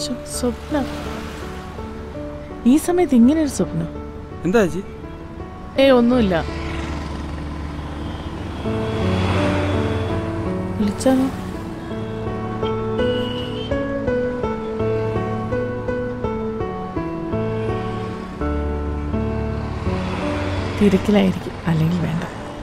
ശ്ശോ, സ്വപ്നം ഈ സമയത്ത് ഇങ്ങനെ ഒരു സ്വപ്നം എന്താ ചേച്ചി ഏ ഒന്നുമില്ല വിളിച്ചാലോ തിരക്കിലായിരിക്കും അല്ലെങ്കിൽ വേണ്ട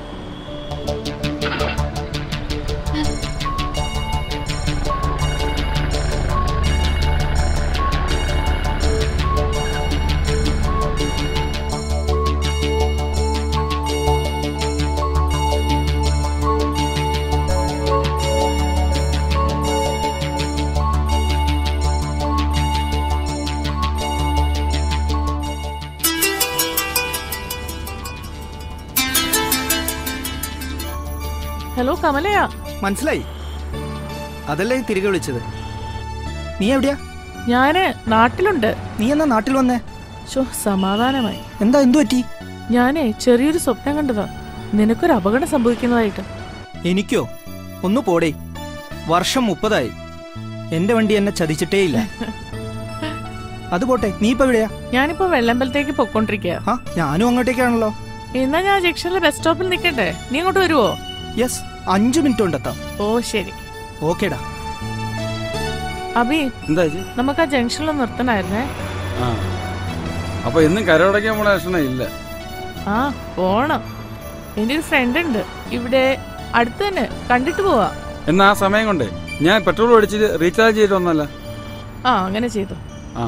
ഹലോ കമലയാ മനസ്സിലായി അതല്ലേ തിരികെ വിളിച്ചത് നീ എവിടെയാ ഞാന് നാട്ടിലുണ്ട് നീ എന്നാ നാട്ടിൽ വന്നേ ശോ സമാധാനമായി എന്താ എന്തു പറ്റി ഞാനേ ചെറിയൊരു സ്വപ്നം കണ്ടതാ നിനക്കൊരു അപകടം സംഭവിക്കുന്നതായിട്ട് എനിക്കോ ഒന്ന് പോടേ വർഷം മുപ്പതായി എന്റെ വണ്ടി എന്നെ ചതിച്ചിട്ടേയില്ല അത് പോട്ടെ നീ ഇപ്പൊ എവിടെയാ ഞാനിപ്പോ വെള്ളമ്പലത്തേക്ക് പൊക്കോണ്ടിരിക്കുക ആ ഞാനും അങ്ങോട്ടേക്കാണല്ലോ എന്നാ ഞാൻ ജംഗ്ഷനിലെ ബസ് സ്റ്റോപ്പിൽ നിൽക്കട്ടെ നീ അങ്ങോട്ട് വരുവോ യെസ് അഞ്ചു മിനിറ്റ് കൊണ്ടെത്താം ഓ ശരി ഓക്കേടാ അബി എന്താ ചേച്ചി നമുക്ക് ആ ജംഗ്ഷനിൽ നിർത്തണായിരുന്നേ ആ അപ്പൊ എന്നും കരവടയ്ക്കാൻ പോണ ലക്ഷണം ഇല്ല ആ പോണം എൻ്റെ ഒരു ഫ്രണ്ട് ഉണ്ട് ഇവിടെ അടുത്ത് തന്നെ കണ്ടിട്ട് പോവാ എന്നാ ആ സമയം കൊണ്ട് ഞാൻ പെട്രോൾ അടിച്ചിട്ട് റീചാർജ് ചെയ്തിട്ട് വന്നല്ല ആ അങ്ങനെ ചെയ്തു ആ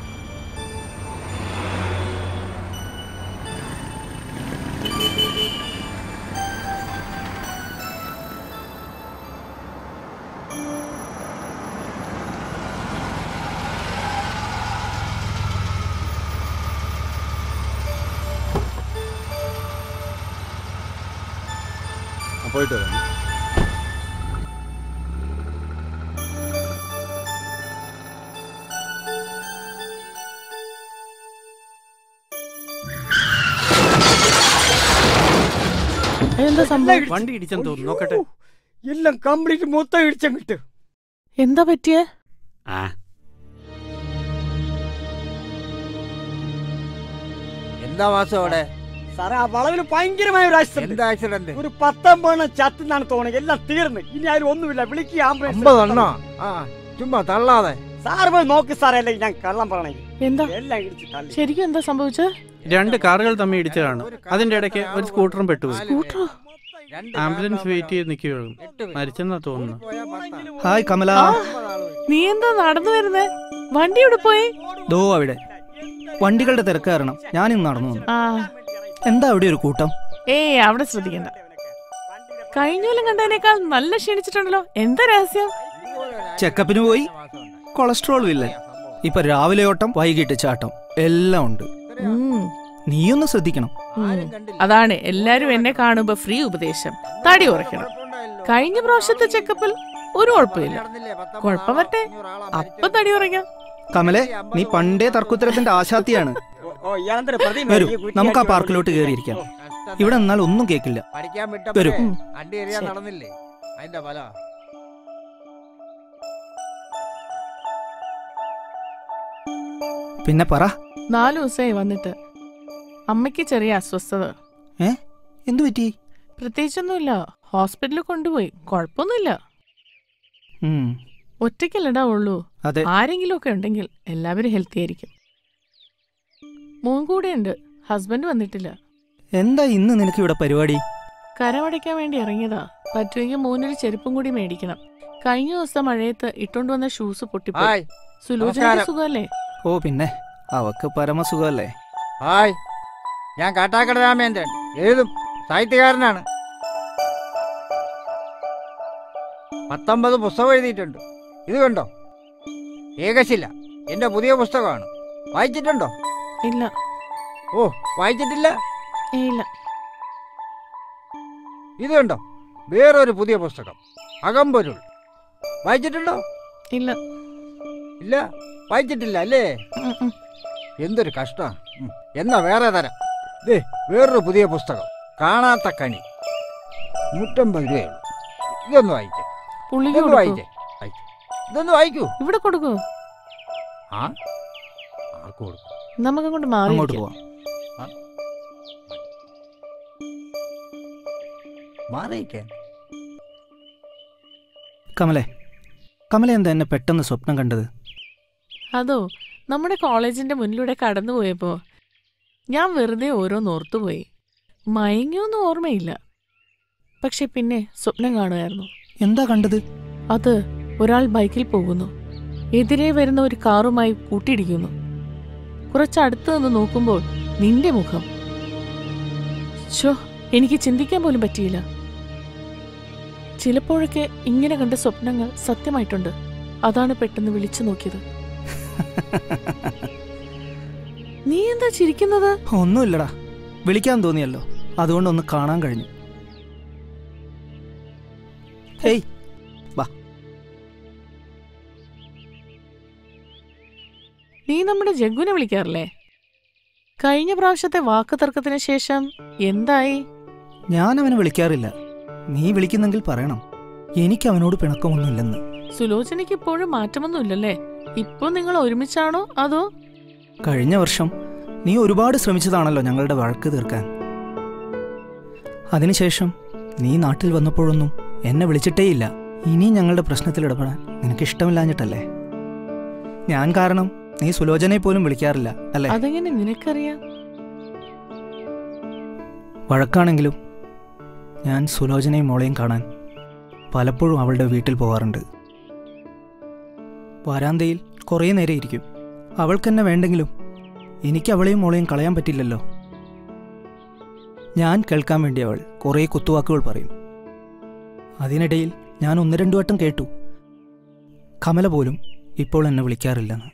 ആ, പോയിട്ട് വരാം എന്താ സംഭവം വണ്ടി ഇടിച്ചെന്ന് തോന്നുന്നു നോക്കട്ടെ എല്ലാം കംപ്ലീറ്റ് മൊത്തം ഇടിച്ചങ്ങിട്ട് എന്താ പറ്റിയേ ആ എന്താ മാസം അവിടെ സാറേ ആ വളവിൽ ഭയങ്കരമായ ഒരു ആക്സിഡന്റ് എന്താ ആക്സിഡന്റ് ഒരു പത്തൊമ്പതെണ്ണം ചത്തെന്നാണ് തോന്നുന്നത് എല്ലാം തീർന്ന് ഇനി ആരും ഒന്നുമില്ല വിളിക്കുക അമ്പതെണ്ണോ ആ ചുമ്മാ തള്ളാതെ സാറ് പോയി നോക്ക് സാറേ അല്ലെങ്കിൽ ഞാൻ കള്ളം പറയണേ എന്താ എല്ലാം ഇടിച്ച് തള്ളി ശരിക്കും എന്താ സംഭവിച്ചത് രണ്ട് കാറുകൾ തമ്മിൽ ഇടിച്ചതാണ് അതിന്റെ ഇടയ്ക്ക് ഒരു സ്കൂട്ടറും പെട്ടുപോയി സ്കൂട്ടറോ ആംബുലൻസ് വെയിറ്റ് ചെയ്ത് നിൽക്കുകയുള്ളൂ മരിച്ചെന്നാ തോന്നുന്നു ഹായ് കമല നീ എന്താ നടന്നു വരുന്നേ വണ്ടി ഇവിടെ പോയി ദോ അവിടെ വണ്ടികളുടെ തിരക്ക് കാരണം ഞാനിന്ന് നടന്നു വന്നു ആ എന്താ അവിടെ ഒരു കൂട്ടം ഏയ് അവിടെ ശ്രദ്ധിക്കണ്ട കഴിഞ്ഞ കൊല്ലം കണ്ടതിനേക്കാൾ നല്ല ക്ഷീണിച്ചിട്ടുണ്ടല്ലോ എന്താ രഹസ്യം ചെക്കപ്പിന് പോയി കൊളസ്ട്രോളും ഇല്ല ഇപ്പൊ രാവിലെ ഓട്ടം വൈകിട്ട് ചാട്ടം എല്ലാം ഉണ്ട് ഉം, നീയൊന്ന് ശ്രദ്ധിക്കണം ഉം. അതാണ് എല്ലാരും എന്നെ കാണുമ്പോ ഫ്രീ ഉപദേശം തടി കുറയ്ക്കണം കഴിഞ്ഞ പ്രാവശ്യത്തെ ചെക്കപ്പിൽ ഒരു കുഴപ്പമില്ല കുഴപ്പം വരട്ടെ അപ്പൊ തടി കുറയ്ക്കാം കമലെ നീ പണ്ടേ തർക്കുത്തരത്തിന്റെ ആശാത്തിയാണ് ഓ ഇയാളെന്തൊരു പ്രതി വരൂ നമുക്ക് ആ പാർക്കിലോട്ട് കയറിയിരിക്കാം ഇവിടെ നിന്നാൽ ഒന്നും കേൾക്കില്ല പഠിക്കാൻ വരൂ. വിട്ടപ്പോ വണ്ടി എറിയാൻ ശരി. നടന്നില്ലേ അതിന്റെ ഫല പിന്നെ പറ നാല് ദിവസമായി വന്നിട്ട് അമ്മയ്ക്ക് ചെറിയ അസ്വസ്ഥത ഏ എന്തു പറ്റി പ്രത്യേകിച്ചൊന്നുമില്ല ഹോസ്പിറ്റലിൽ കൊണ്ടുപോയി കുഴപ്പമൊന്നുമില്ല ഉം, ഒറ്റയ്ക്കല്ലടാ ഉള്ളൂ അതെ ആരെങ്കിലും ഒക്കെ ഉണ്ടെങ്കിൽ എല്ലാവരും ഹെൽത്തി ആയിരിക്കും മോൻ കൂടെ ഉണ്ട് ഹസ്ബൻഡ് വന്നിട്ടില്ല എന്താ ഇന്ന് നിനക്ക് ഇവിടെ പരിപാടി കരമടയ്ക്കാൻ വേണ്ടി ഇറങ്ങിയതാ പറ്റുമെങ്കിൽ മോനൊരു ചെരുപ്പും കൂടി മേടിക്കണം കഴിഞ്ഞ ദിവസം മഴയത്ത് ഇട്ടോണ്ട് വന്ന ഷൂസ് പൊട്ടിപ്പോയി ഹായ് സുലോചന നമസ്കാരം. സുഖമല്ലേ ഓ പിന്നെ അവക്ക് പരമസുഖല്ലേ ഹായ് ഞാൻ കാട്ടാക്കട രാമേന്ദ്രൻ എഴുതും സാഹിത്യകാരനാണ് പത്തൊമ്പത് പുസ്തകം എഴുതിയിട്ടുണ്ട് ഇത് കണ്ടോ ഏകശില എന്റെ പുതിയ പുസ്തകമാണ് വായിച്ചിട്ടുണ്ടോ ഇല്ല ഓ വായിച്ചിട്ടില്ല ഏ ഇല്ല ഇത് കണ്ടോ വേറൊരു പുതിയ പുസ്തകം അകമ്പൊരുൾ വായിച്ചിട്ടുണ്ടോ ഇല്ല ഇല്ല വായിച്ചിട്ടില്ല അല്ലേ ഉം, ഉം. എന്തൊരു കഷ്ടം എന്നാ വേറെ തരാം ദേ വേറൊരു പുതിയ പുസ്തകം കാണാത്ത കണി നൂറ്റമ്പത് രൂപയുള്ളൂ ഇതൊന്ന് വായിക്കേ പുള്ളിക്ക് ഇതൊന്ന് കൊടുക്കൂ വായിക്കേ വായിക്ക്. ഇതൊന്ന് വായിക്കൂ ഇവിടെ കൊടുക്കൂ ആ ആർക്ക് കൊടുക്കും നമുക്കങ്ങോട്ട് മാറി അങ്ങോട്ട് ഇരിക്കാം. പോവാം മാറിയിക്കാൻ കമലെ കമല എന്താ എന്നെ പെട്ടെന്ന് സ്വപ്നം കണ്ടത് അതോ നമ്മുടെ കോളേജിന്റെ മുന്നിലൂടെ കടന്നുപോയപ്പോ ഞാൻ വെറുതെ ഓരോന്ന് ഓർത്തുപോയി മയങ്ങിയൊന്നും ഓർമ്മയില്ല പക്ഷെ പിന്നെ സ്വപ്നം കാണുമായിരുന്നു എന്താ കണ്ടത് അത് ഒരാൾ ബൈക്കിൽ പോകുന്നു എതിരെ വരുന്ന ഒരു കാറുമായി കൂട്ടിയിടിക്കുന്നു കുറച്ചടുത്ത് നിന്ന് നോക്കുമ്പോൾ നിന്റെ മുഖം ഷോ എനിക്ക് ചിന്തിക്കാൻ പോലും പറ്റിയില്ല ചിലപ്പോഴൊക്കെ ഇങ്ങനെ കണ്ട സ്വപ്നങ്ങൾ സത്യമായിട്ടുണ്ട് അതാണ് പെട്ടെന്ന് വിളിച്ചു നോക്കിയത് നീ എന്താ ചിരിക്കുന്നത് ഒന്നുമില്ലടാ വിളിക്കാൻ തോന്നിയല്ലോ അതുകൊണ്ട് ഒന്ന് കാണാൻ കഴിഞ്ഞു ഹേയ് നീ നമ്മുടെ ജഗ്ഗുനെ വിളിക്കാറില്ലേ കഴിഞ്ഞ പ്രാവശ്യത്തെ വാക്ക് തർക്കത്തിന് ശേഷം എന്തായി ഞാൻ അവനെ വിളിക്കാറില്ല നീ വിളിക്കുന്നെങ്കിൽ പറയണം എനിക്ക് അവനോട് പിണക്കമൊന്നുമില്ലെന്ന് സുലോചനയ്ക്ക് ഇപ്പോഴും മാറ്റമൊന്നുമില്ലല്ലേ ഇപ്പൊ നിങ്ങൾ ഒരുമിച്ചാണോ അതോ കഴിഞ്ഞ വർഷം നീ ഒരുപാട് ശ്രമിച്ചതാണല്ലോ ഞങ്ങളുടെ വഴക്ക് തീർക്കാൻ അതിനുശേഷം നീ നാട്ടിൽ വന്നപ്പോഴൊന്നും എന്നെ വിളിച്ചിട്ടേയില്ല ഇനി ഞങ്ങളുടെ പ്രശ്നത്തിൽ ഇടപെടാൻ നിനക്ക് ഇഷ്ടമില്ലാഞ്ഞിട്ടല്ലേ ഞാൻ കാരണം നീ സുലോചനയെ പോലും വിളിക്കാറില്ല അല്ലേ അതെങ്ങനെ നിനക്കറിയാം വഴക്കാണെങ്കിലും ഞാൻ സുലോചനയും മോളെയും കാണാൻ പലപ്പോഴും അവളുടെ വീട്ടിൽ പോകാറുണ്ട് വരാന്തയിൽ കുറേ നേരം ഇരിക്കും അവൾക്കെന്നെ വേണ്ടെങ്കിലും എനിക്ക് അവളെയും മോളെയും കളയാൻ പറ്റില്ലല്ലോ ഞാൻ കേൾക്കാൻ വേണ്ടി അവൾ കുറേ കുത്തുവാക്കുകൾ പറയും അതിനിടയിൽ ഞാൻ ഒന്ന് രണ്ടു വട്ടം കേട്ടു കമല പോലും ഇപ്പോൾ എന്നെ വിളിക്കാറില്ലെന്ന്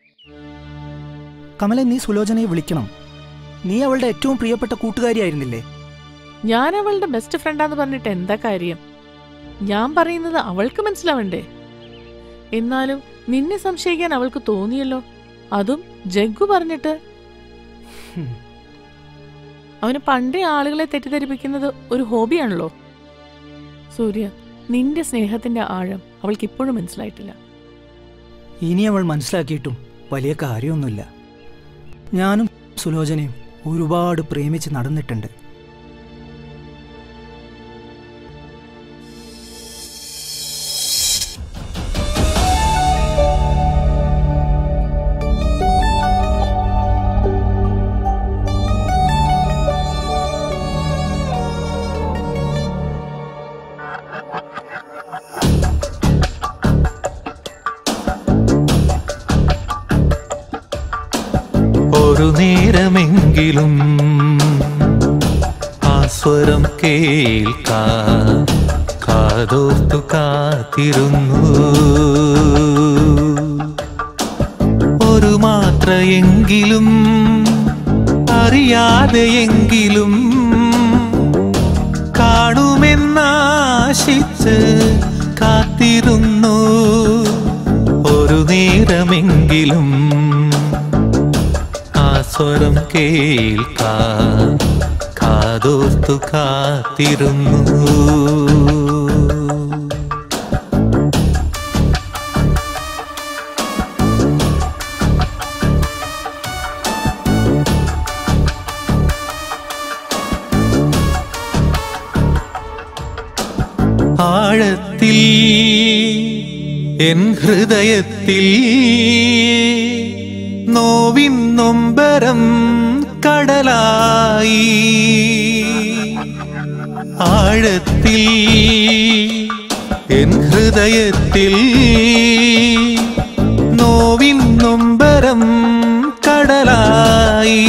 കമല നീ സുലോചനയെ വിളിക്കണം നീ അവളുടെ ഏറ്റവും പ്രിയപ്പെട്ട കൂട്ടുകാരിയായിരുന്നില്ലേ ഞാൻ അവളുടെ ബെസ്റ്റ് ഫ്രണ്ടാന്ന് പറഞ്ഞിട്ട് എന്താ കാര്യം ഞാൻ പറയുന്നത് അവൾക്ക് മനസ്സിലാവണ്ടേ എന്നാലും നിന്നെ സംശയിക്കാൻ അവൾക്ക് തോന്നിയല്ലോ അതും ജഗ്ഗു പറഞ്ഞിട്ട് ഹും. അവന് പണ്ടേ ആളുകളെ തെറ്റിദ്ധരിപ്പിക്കുന്നത് ഒരു ഹോബിയാണല്ലോ സൂര്യ നിന്റെ സ്നേഹത്തിന്റെ ആഴം അവൾക്ക് ഇപ്പോഴും മനസ്സിലായിട്ടില്ല ഇനി അവൾ മനസ്സിലാക്കിയിട്ടും വലിയ കാര്യമൊന്നുമില്ല ഞാനും സുലോചനയും ഒരുപാട് പ്രേമിച്ച് നടന്നിട്ടുണ്ട് ഒരു നേരമെങ്കിലും ആ സ്വരം കേൾക്കാൻ കാതോർത്തു കാത്തിരുന്നു ഒരു മാത്രയെങ്കിലും അറിയാതെയെങ്കിലും കാണുമെന്നാശിച്ച് കാത്തിരുന്നു ഒരു നേരമെങ്കിലും ആ സ്വരം കേൾക്കാൻ കാതോർത്തു കാത്തിരുന്നു ആഴത്തിൽ എൻ ഹൃദയത്തിൽ നോവിൻ നൊമ്പരം കടലായി ആഴത്തിൽ എൻ ഹൃദയത്തിൽ നോവിൻ നൊമ്പരം കടലായി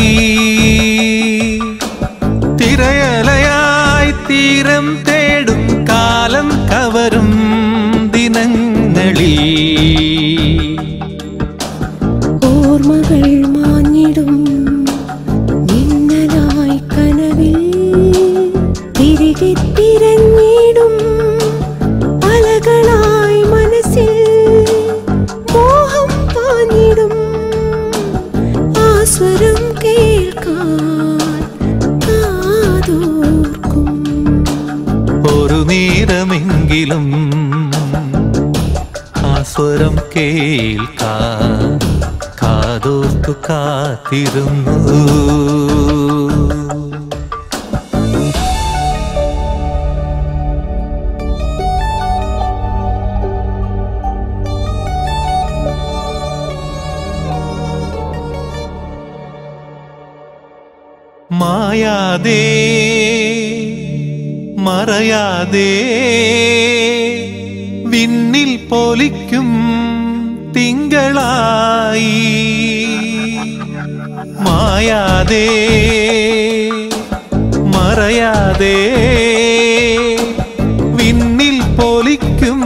തിരയലയായി തീരം തേടും കാലം കവരും ദിനങ്ങളിൽ ഓർമ്മകൾ മാഞ്ഞിടും മിന്നലായി കനവിൽ തിരികെ തിരഞ്ഞിടും അലകളായി മനസ്സിൽ മോഹം പാഞ്ഞിടും ആസ്വരം കേൾക്കാൻ കാതോർക്കും ഒരു നേരമെങ്കിലും ആ സ്വരം കേൾക്കാൻ കാതോർത്തു കാത്തിരുന്നു മായാതെ മറയാതെ വിണ്ണിൽ പൊലിക്കും തിങ്കളായി മായാതെ മറയാതെ വിണ്ണിൽ പൊലിക്കും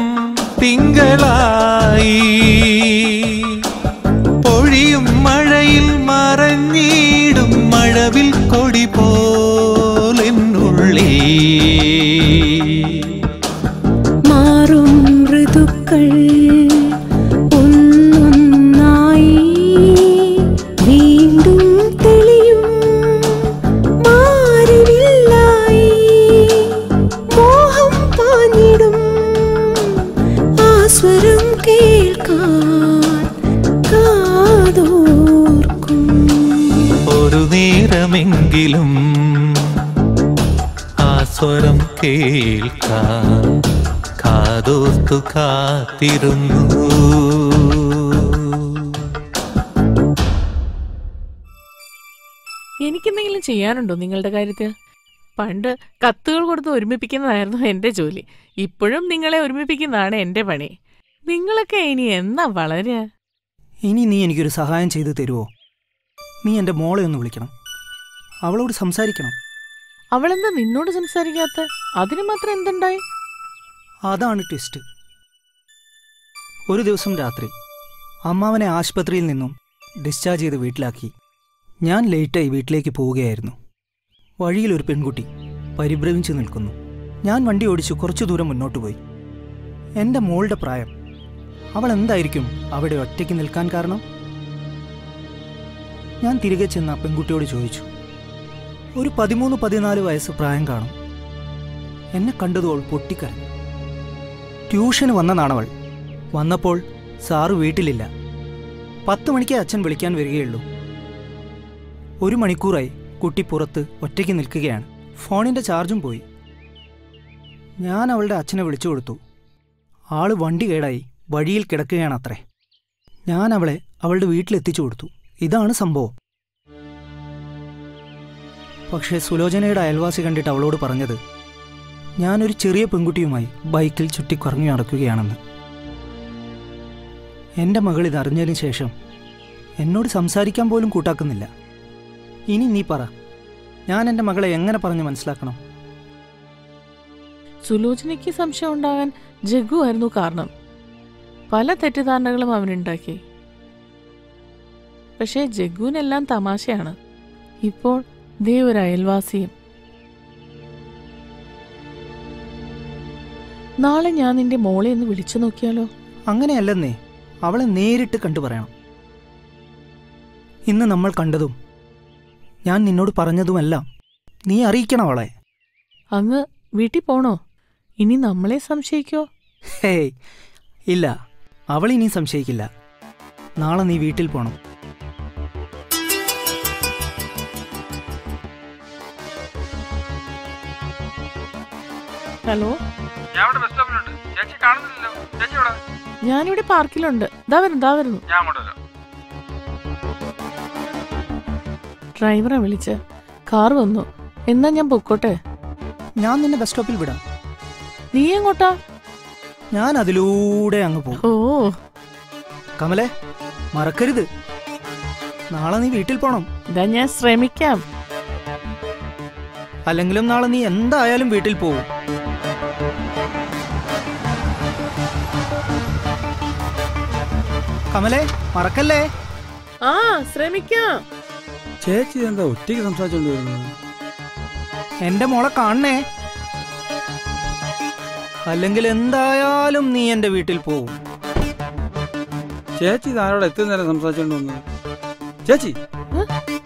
തിങ്കളായി പൊഴിയും മഴയിൽ മറഞ്ഞിടും മഴവിൽ കൊടി പോലെന്നുള്ളി മാറും ഋതുക്കൾ ഒന്നൊന്നായി വീണ്ടും തെളിയും മാറിവില്ലായി മോഹം പാഞ്ഞിടും ആസ്വരം കേൾക്കാൻ കാതോർക്കും ഒരു നേരമെങ്കിലും ആ സ്വരം കേൾക്കാൻ കാതോർത്തു കാത്തിരുന്നു എനിക്കെന്തെങ്കിലും ചെയ്യാനുണ്ടോ നിങ്ങളുടെ കാര്യത്തിൽ പണ്ട് കത്തുകൾ കൊടുത്ത് ഒരുമിപ്പിക്കുന്നതായിരുന്നു എന്റെ ജോലി ഇപ്പോഴും നിങ്ങളെ ഒരുമിപ്പിക്കുന്നതാണ് എന്റെ പണി നിങ്ങളൊക്കെ ഇനി എന്നാ വളരുക ഇനി നീ എനിക്കൊരു സഹായം ചെയ്തു തരുമോ നീ എൻ്റെ മോളെ ഒന്ന് വിളിക്കണം അവളോട് സംസാരിക്കണം അവളെന്താ നിന്നോട് സംസാരിക്കാത്ത അതിന് മാത്രം എന്തുണ്ടായി അതാണ് ട്വിസ്റ്റ് ഒരു ദിവസം രാത്രി അമ്മാവനെ ആശുപത്രിയിൽ നിന്നും ഡിസ്ചാർജ് ചെയ്ത് വീട്ടിലാക്കി ഞാൻ ലേറ്റായി വീട്ടിലേക്ക് പോവുകയായിരുന്നു വഴിയിൽ ഒരു പെൺകുട്ടി പരിഭ്രമിച്ചു നിൽക്കുന്നു ഞാൻ വണ്ടി ഓടിച്ചു കുറച്ചു ദൂരം മുന്നോട്ട് പോയി എൻ്റെ മോളുടെ പ്രായം അവൾ എന്തായിരിക്കും അവിടെ ഒറ്റയ്ക്ക് നിൽക്കാൻ കാരണം ഞാൻ തിരികെ ചെന്ന് ആ പെൺകുട്ടിയോട് ചോദിച്ചു ഒരു പതിമൂന്ന് പതിനാല് വയസ്സ് പ്രായം കാണും എന്നെ കണ്ടതോൾ പൊട്ടിക്കരഞ്ഞു ട്യൂഷന് വന്നതാണവൾ വന്നപ്പോൾ സാറ് വീട്ടിലില്ല പത്ത് മണിക്ക് അച്ഛൻ വിളിക്കാൻ വരികയുള്ളൂ ഒരു മണിക്കൂറായി കുട്ടി പുറത്ത് ഒറ്റയ്ക്ക് നിൽക്കുകയാണ് ഫോണിൻ്റെ ചാർജും പോയി ഞാൻ അവളുടെ അച്ഛനെ വിളിച്ചു കൊടുത്തു ആള് വണ്ടി കേടായി വഴിയിൽ കിടക്കുകയാണത്രേ ഞാൻ അവളെ അവളുടെ വീട്ടിലെത്തിച്ചു കൊടുത്തു ഇതാണ് സംഭവം പക്ഷേ സുലോചനയുടെ അയൽവാസി കണ്ടിട്ട് അവളോട് പറഞ്ഞത് ഞാനൊരു ചെറിയ പെൺകുട്ടിയുമായി ബൈക്കിൽ ചുറ്റിക്കറങ്ങി നടക്കുകയാണെന്ന് എൻ്റെ മകൾ ഇതറിഞ്ഞതിന് ശേഷം എന്നോട് സംസാരിക്കാൻ പോലും കൂട്ടാക്കുന്നില്ല ഇനി നീ പറ ഞാൻ എൻ്റെ മകളെ എങ്ങനെ പറഞ്ഞ് മനസ്സിലാക്കണം സുലോചനയ്ക്ക് സംശയം ഉണ്ടാകാൻ ജഗ്ഗു ആയിരുന്നു കാരണം പല തെറ്റിദ്ധാരണകളും അവനുണ്ടാക്കി പക്ഷേ ജഗ്ഗുവിനെല്ലാം തമാശയാണ് ഇപ്പോൾ ദേ ഒരു അയൽവാസിയും നാളെ ഞാൻ നിന്റെ മോളെ ഒന്ന് വിളിച്ചു നോക്കിയാലോ അങ്ങനെയല്ലെന്നേ അവളെ നേരിട്ട് കണ്ടു പറയണം ഇന്ന് നമ്മൾ കണ്ടതും ഞാൻ നിന്നോട് പറഞ്ഞതുമെല്ലാം നീ അറിയിക്കണം അവളെ അങ്ങ് വീട്ടിൽ പോണോ ഇനി നമ്മളെ സംശയിക്കോ ഹേയ് ഇല്ല അവൾ ഇനി സംശയിക്കില്ല നാളെ നീ വീട്ടിൽ പോണം ഹലോ ഞാൻ ഇവിടെ ബസ് സ്റ്റോപ്പിലുണ്ട് ചേച്ചി കാണുന്നില്ലല്ലോ ചേച്ചി ഇവിടെ ഞാനിവിടെ പാർക്കിലുണ്ട് ദാ വരുന്നു ദാ വരുന്നു ഞാൻ അങ്ങോട്ട് വരാം ഡ്രൈവറെ വിളിച്ച് കാർ വന്നു എന്നാ ഞാൻ പൊക്കോട്ടെ ഞാൻ നിന്നെ ബസ് സ്റ്റോപ്പിൽ വിടാം നീ എങ്ങോട്ടാ ഞാൻ അതിലൂടെ അങ്ങ് പോകും ഓ കമലെ മറക്കരുത് നാളെ നീ വീട്ടിൽ പോണം ഇതാ ഞാൻ ശ്രമിക്കാം അല്ലെങ്കിലും നാളെ നീ എന്തായാലും വീട്ടിൽ പോവും കമലെ മറക്കല്ലേ ആ ശ്രമിക്കാം ചേച്ചി എന്താ ഒറ്റയ്ക്ക് സംസാരിച്ചോണ്ട് വരുന്നത് എന്റെ മോളെ കാണണേ അല്ലെങ്കിൽ എന്തായാലും നീ എന്റെ വീട്ടിൽ പോവും ചേച്ചി ഇത് ആരോടെ എത്ര നേരം സംസാരിച്ചോണ്ട് വന്നത് ചേച്ചി ഏ?